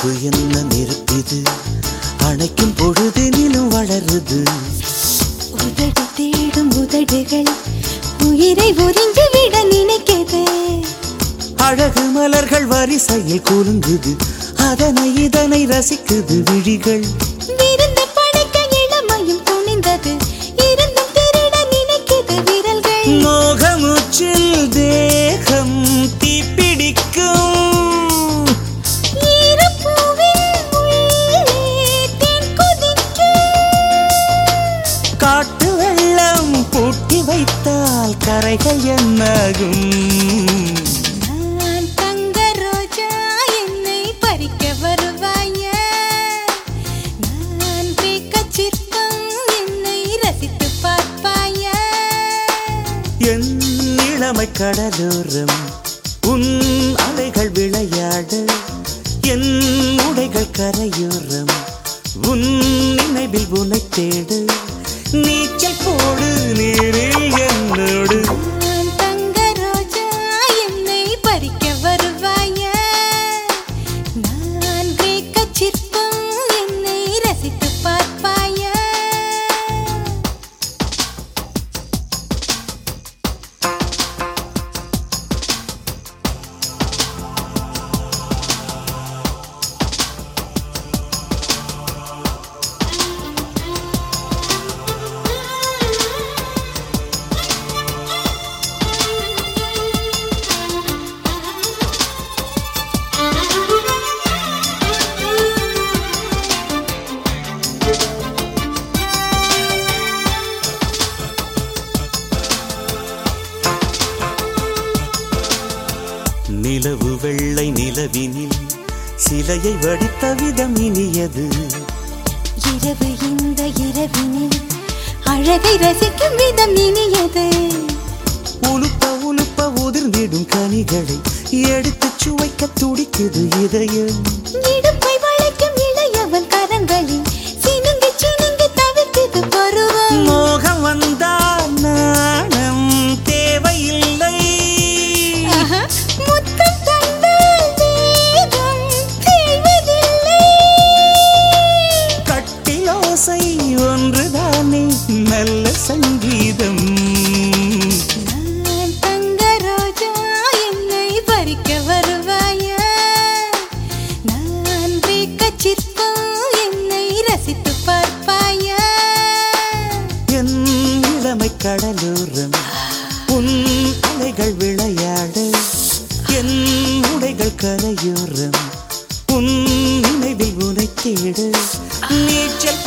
நெருப்பு என்ன நெருப்பிது அணைக்கும் பொழுதெனிலும் வளருது உதடு தேடும் உதடுகள் உயிரை உறிஞ்சி விட நினைக்கிறது அழகு மலர்கள் வரிசையில் குலுங்குது அதனை இதனை ரசிக்குது விழிகள் விருந்து படைக்க இளமையும் துணிந்தது இருந்தும் திருட நினைக்கிறது விரல்கள் மோகமுச்சில் தேகம் தீப்பிடிக்கும் ஈரப்பூவின் உள்ளே தேன் கொதிக்கும். காட்டு வெள்ளம் பூட்டி வைத்தால் கரைகள் என்னாகும் நான் தங்க ரோஜா என்னை பறிக்க வருவாயா நான் கிரேக்கச் சிற்பம் என்னை ரசித்து பார்ப்பாயா என் இளமை கடலோரம் உன் அலைகள் விளையாட என் உடைகள் கரையோரம் உன் நினைவில் உனை தேடு நீச்சல் போடு நீரில் என்னோடு நான் தங்க ரோஜா என்னை பறிக்க வருவாயா நான் கிரேக்கச் சிற்பம் என்னை ரசித்து பார்ப்பாயா நிலவு வெள்ளை நிலவினில் சிலையை வடித்த விதம் இனியது இரவு இந்த இரவினில் அழகை ரசிக்கும் விதம் இனியது உலுப்ப உலுப்ப உதிர்ந்திடும் கனிகளை எடுத்து சுவைக்க துடிக்குது இதயம் இடுப்பை வளைக்கும் இளையவன் கரங்களில் சினுங்கி சினுங்கி தவிர்க்குது பருவம் மோகம் வந்தால் நாணம் தேவையில்லை ஆஹா, முத்தம் தந்தால் வேகம் தேய்வதில்லை. கட்டிலோசை ஒன்றுதானே நல்ல சங்கீதம் நான் தங்க ரோஜா என்னை பறிக்க வருவாயா நான் கிரேக்கச் சிற்பம் என்னை ரசித்து பார்ப்பாயா என் இளமை கடலோரம் உன் அலைகள் விளையாட என் உடைகள் கரையோரம் உன் நினைவில் உனை தேட நீச்சல்